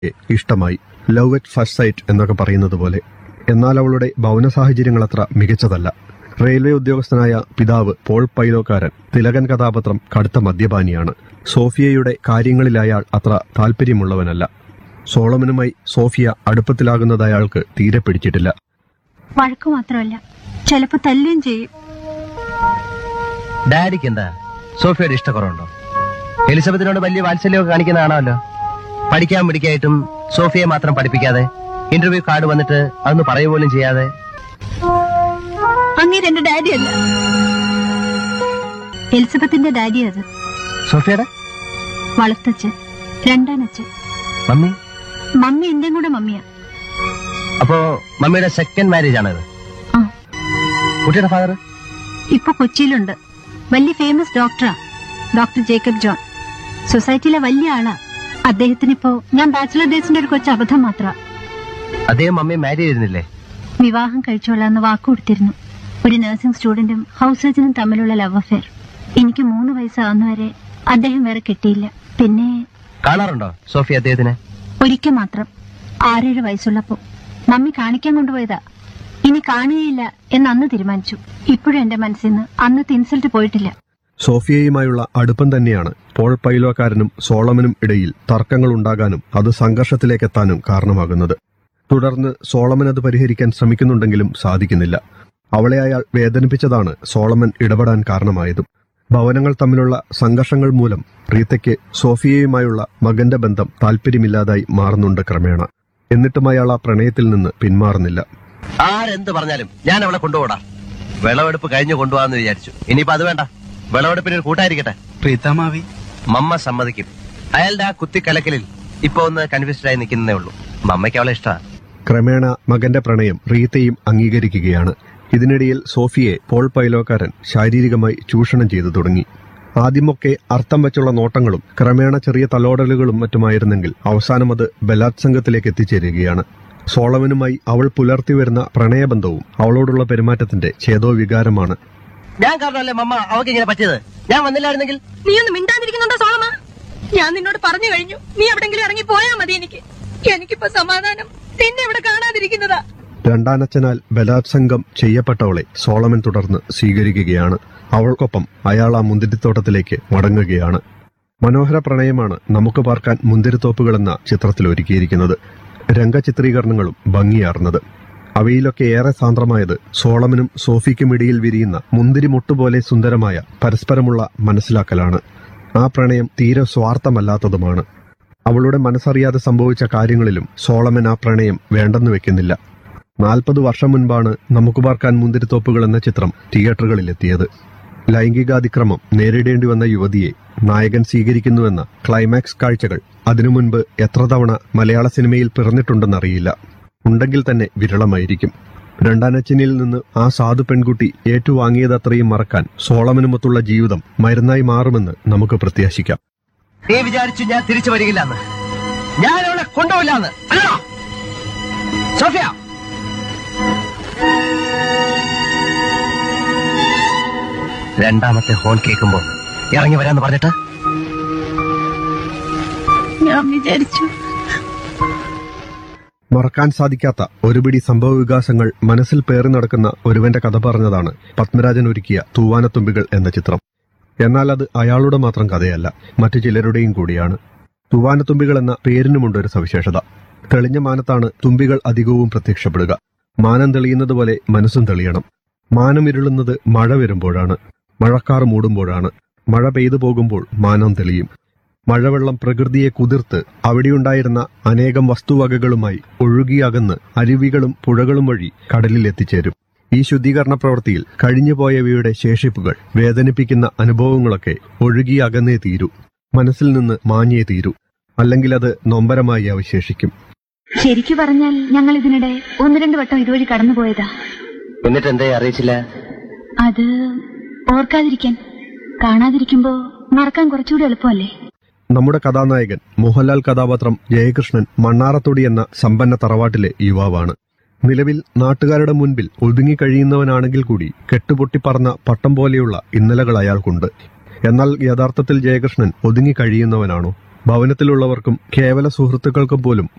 ഇഷ്ടമായി love at first sight എന്നൊക്കെ പറയുന്നത് പോലെ എന്നാൽ അവളുടെ ഭവന സാഹചര്യങ്ങൾ അത്ര മികച്ചതല്ല റെയിൽവേ ഉദ്യോഗസ്ഥനായ പിതാവ് പോൾ പൈലോക്കാരൻ തിലകൻ കഥാപാത്രം കടുത്ത മദ്യപാനിയാണ് സോഫിയയുടെ കാര്യങ്ങളിൽ അയാൾ അത്ര താല്പര്യമുള്ളവനല്ല സോളമനുമായി സോഫിയ അടുപ്പത്തിലാകുന്നത് അയാൾക്ക് തീരെ പിടിച്ചിട്ടില്ല വഴക്കു മാത്രമല്ല ചിലപ്പോ തല്ലുകയും ചെയ്യും ഡാഡിക്ക് എന്താ സോഫിയയുടെ ഇഷ്ടക്കുറവുണ്ടോ എലിസബത്തിനോട് വലിയ വാത്സല്യമൊക്കെ കാണിക്കുന്ന ആണല്ലോ പഠിക്കാൻ പിടിക്കായിട്ടും സോഫിയെ മാത്രം പഠിപ്പിക്കാതെ ഇന്റർവ്യൂ കാർഡ് വന്നിട്ട് അതൊന്ന് പറയുക പോലും ചെയ്യാതെ അങ്ങേര് എന്റെ ഡാഡി അല്ല എലിസബത്തിന്റെ ഡാഡി അത് സോഫിയയുടെ വളർത്തച്ഛൻ രണ്ടാനച്ഛൻ മമ്മി മമ്മി എന്റെയും കൂടെ മമ്മിയാ അപ്പോ മമ്മിയുടെ സെക്കൻഡ് മാരേജ് ആണിത് ആ കുട്ടിയുടെ ഫാദർ ഇപ്പൊ കൊച്ചിയിലുണ്ട് വലിയ ഫേമസ് ഡോക്ടറാ ഡോക്ടർ ജേക്കബ് ജോൺ സൊസൈറ്റിയിലെ വലിയ ആളാ അദ്ദേഹത്തിനിപ്പോ ഞാൻ ബാച്ചിലർ ഡേയ്സിന്റെ ഒരു കൊച്ചു അബദ്ധം മാത്ര അദ്ദേഹം മമ്മി മാരി ചെയ്തിരുന്നില്ലേ വിവാഹം കഴിച്ചോളാന്ന് വാക്കുകൊടുത്തിരുന്നു ഒരു നഴ്സിംഗ് സ്റ്റുഡന്റും ഹൗസ് സർജനും തമ്മിലുള്ള ലവ് അഫെയർ എനിക്ക് മൂന്ന് വയസ്സാവുന്നവരെ അദ്ദേഹം വേറെ കിട്ടിയില്ല പിന്നെ കാണാറുണ്ടോ സോഫിയ അദ്ദേഹത്തിനെ ഒരിക്കൽ മാത്രം ആറേഴ് വയസ്സുള്ളപ്പോ മമ്മി കാണിക്കാൻ കൊണ്ടുപോയതാ ഇനി കാണുകയില്ല എന്ന് അന്ന് തീരുമാനിച്ചു ഇപ്പോഴും എന്റെ മനസ്സിൽ നിന്ന് അന്നത്തെ ഇൻസൾട്ട് പോയിട്ടില്ല സോഫിയയുമായുള്ള അടുപ്പം തന്നെയാണ് പോൾ പൈലോക്കാരനും സോളമനും ഇടയിൽ തർക്കങ്ങൾ ഉണ്ടാകാനും അത് സംഘർഷത്തിലേക്കെത്താനും കാരണമാകുന്നത് തുടർന്ന് സോളമൻ അത് പരിഹരിക്കാൻ ശ്രമിക്കുന്നുണ്ടെങ്കിലും സാധിക്കുന്നില്ല അവളെ അയാൾ വേദനിപ്പിച്ചതാണ് സോളമൻ ഇടപെടാൻ കാരണമായതും ഭവനങ്ങൾ തമ്മിലുള്ള സംഘർഷങ്ങൾ മൂലം റീത്തയ്ക്ക് സോഫിയയുമായുള്ള മകന്റെ ബന്ധം താല്പര്യമില്ലാതായി മാറുന്നുണ്ട് ക്രമേണ എന്നിട്ടും അയാൾ ആ പ്രണയത്തിൽ നിന്ന് പിന്മാറുന്നില്ല ആരെന്ത് പറഞ്ഞാലും ഞാൻ അവളെ കൊണ്ടുപോടാ വിളവെടുപ്പ് കഴിഞ്ഞു കൊണ്ടുപോകാന്ന് വിചാരിച്ചു ഇനിയിപ്പോ അത് വേണ്ട വിളവെടുപ്പിന് ഒരു കൂട്ടായിരിക്കട്ടെ പ്രീതമാവി മമ്മ സമ്മതിക്കും അയാളുടെ ആ കുത്തിക്കലക്കലിൽ ഇപ്പൊ ഒന്ന് കൺഫ്യൂസ്ഡ് ആയി നിൽക്കുന്നേ ഉള്ളൂ മമ്മയ്ക്ക് അവളെ ഇഷ്ടമാണ് ക്രമേണ മകന്റെ പ്രണയം റീത്തയും അംഗീകരിക്കുകയാണ് ഇതിനിടയിൽ സോഫിയെ പോൾ പൈലോക്കാരൻ ശാരീരികമായി ചൂഷണം ചെയ്തു തുടങ്ങി ആദ്യമൊക്കെ അർത്ഥം വെച്ചുള്ള നോട്ടങ്ങളും ക്രമേണ ചെറിയ തലോടലുകളും മറ്റുമായിരുന്നെങ്കിൽ അവസാനം അത് ബലാത്സംഗത്തിലേക്ക് എത്തിച്ചേരുകയാണ് സോളമനുമായി അവൾ പുലർത്തി വരുന്ന പ്രണയബന്ധവും അവളോടുള്ള പെരുമാറ്റത്തിന്റെ ഛേദോ വികാരമാണ് ഞാൻ കാരണമല്ലേ മമ്മ അവക്ക് ഇങ്ങനെ പറ്റിയത് ഞാൻ വന്നില്ലായിരുന്നെങ്കിൽ നീ ഒന്ന് മിണ്ടാതിരിക്കുന്നുണ്ടോ സോളമ ഞാൻ നിന്നോട് പറഞ്ഞു കഴിഞ്ഞു നീ എവിടെങ്കിലും ഇറങ്ങി പോയാ മതി എനിക്ക് എനിക്കിപ്പോ സമാധാനം നിന്നെ ഇവിടെ കാണാതിരിക്കുന്നതാ രണ്ടാനച്ഛനാൽ ബലാത്സംഗം ചെയ്യപ്പെട്ടവളെ സോളമൻ തുടർന്ന് സ്വീകരിക്കുകയാണ് അവൾക്കൊപ്പം അയാൾ ആ മുന്തിരിത്തോട്ടത്തിലേക്ക് മടങ്ങുകയാണ് മനോഹര പ്രണയമാണ് നമുക്ക് പാർക്കാൻ മുന്തിരിത്തോപ്പുകൾ എന്ന ചിത്രത്തിൽ ഒരുക്കിയിരിക്കുന്നത് രംഗചിത്രീകരണങ്ങളും ഭംഗിയാർന്നത് അവയിലൊക്കെ ഏറെ സാന്ദ്രമായത് സോളമനും സോഫിക്കും ഇടയിൽ വിരിയുന്ന മുന്തിരി മുട്ടുപോലെ സുന്ദരമായ പരസ്പരമുള്ള മനസ്സിലാക്കലാണ് ആ പ്രണയം തീരെ സ്വാർത്ഥമല്ലാത്തതുമാണ് അവളുടെ മനസ്സറിയാതെ സംഭവിച്ച കാര്യങ്ങളിലും സോളമൻ ആ പ്രണയം വേണ്ടെന്ന് വെക്കുന്നില്ല നാൽപ്പത് വർഷം മുൻപാണ് നമുക്ക് പാർക്കാൻ മുന്തിരിത്തോപ്പുകൾ എന്ന ചിത്രം തിയേറ്ററുകളിലെത്തിയത് ലൈംഗികാതിക്രമം നേരിടേണ്ടി വന്ന യുവതിയെ നായകൻ സ്വീകരിക്കുന്നുവെന്ന ക്ലൈമാക്സ് കാഴ്ചകൾ അതിനു മുൻപ് എത്ര തവണ മലയാള സിനിമയിൽ പിറന്നിട്ടുണ്ടെന്നറിയില്ല ഉണ്ടെങ്കിൽ തന്നെ വിരളമായിരിക്കും രണ്ടാനച്ചനിൽ നിന്ന് ആ സാധു പെൺകുട്ടി ഏറ്റുവാങ്ങിയതത്രയും മറക്കാൻ സോളമനുമൊത്തുള്ള ജീവിതം മരുന്നായി മാറുമെന്ന് നമുക്ക് പ്രത്യാശിക്കാം നീ വിചാരിച്ചു ഞാൻ തിരിച്ചു വരികില്ലെന്ന് ഞാൻ അവളെ കൊണ്ടുപോയില്ലാന്ന് അല്ലോ സോഫിയ രണ്ടാമത്തെ ഹോൺ കേൾക്കുമ്പോ ഇറങ്ങി വരാന്ന് പറഞ്ഞിട്ട് ഞാൻ വിചാരിച്ചു മറക്കാൻ സാധിക്കാത്ത ഒരുപിടി സംഭവ വികാസങ്ങൾ മനസ്സിൽ പേറി നടക്കുന്ന ഒരുവന്റെ കഥ പറഞ്ഞതാണ് പത്മരാജൻ ഒരുക്കിയ തൂവാനത്തുമ്പികൾ എന്ന ചിത്രം എന്നാൽ അത് അയാളുടെ മാത്രം കഥയല്ല മറ്റു ചിലരുടെയും കൂടിയാണ് തൂവാനത്തുമ്പികൾ എന്ന പേരിനുമുണ്ട് ഒരു സവിശേഷത തെളിഞ്ഞ മാനത്താണ് തുമ്പികൾ അധികവും പ്രത്യക്ഷപ്പെടുക മാനം തെളിയുന്നത് പോലെ മനസ്സും തെളിയണം മാനം ഇരുളുന്നത് മഴ വരുമ്പോഴാണ് മഴക്കാർ മൂടുമ്പോഴാണ് മഴ പെയ്തു പോകുമ്പോൾ മാനം തെളിയും മഴവെള്ളം പ്രകൃതിയെ കുതിർത്ത് അവിടെയുണ്ടായിരുന്ന അനേകം വസ്തുവകകളുമായി ഒഴുകിയകന്ന് അരുവികളും പുഴകളും വഴി കടലിൽ എത്തിച്ചേരും ഈ ശുദ്ധീകരണ പ്രവൃത്തിയിൽ കഴിഞ്ഞുപോയവയുടെ ശേഷിപ്പുകൾ വേദനിപ്പിക്കുന്ന അനുഭവങ്ങളൊക്കെ ഒഴുകി അകന്നേ തീരൂ മനസ്സിൽ നിന്ന് മാഞ്ഞേ തീരൂ അല്ലെങ്കിൽ അത് നൊമ്പരമായി അവശേഷിക്കും ശരിക്കു പറഞ്ഞാൽ ഞങ്ങൾ ഇതിനിടെ ഒന്ന് രണ്ട് വട്ടം ഇതുവഴി കടന്നുപോയതാ എന്നിട്ട് എന്തേ അറിയിച്ചില്ല അത് ഓർക്കാതിരിക്കാൻ കാണാതിരിക്കുമ്പോ മറക്കാൻ കുറച്ചുകൂടി എളുപ്പമല്ലേ നമ്മുടെ കഥാനായകൻ മോഹൻലാൽ കഥാപാത്രം ജയകൃഷ്ണൻ മണ്ണാറത്തൊടി എന്ന സമ്പന്ന തറവാട്ടിലെ യുവാവാണ് നിലവിൽ നാട്ടുകാരുടെ മുൻപിൽ ഒതുങ്ങിക്കഴിയുന്നവനാണെങ്കിൽ കൂടി കെട്ടുപൊട്ടിപ്പറന്ന പട്ടം പോലെയുള്ള ഇന്നലകൾ അയാൾക്കുണ്ട് എന്നാൽ യഥാർത്ഥത്തിൽ ജയകൃഷ്ണൻ ഒതുങ്ങിക്കഴിയുന്നവനാണോ ഭവനത്തിലുള്ളവർക്കും കേവല സുഹൃത്തുക്കൾക്കും പോലും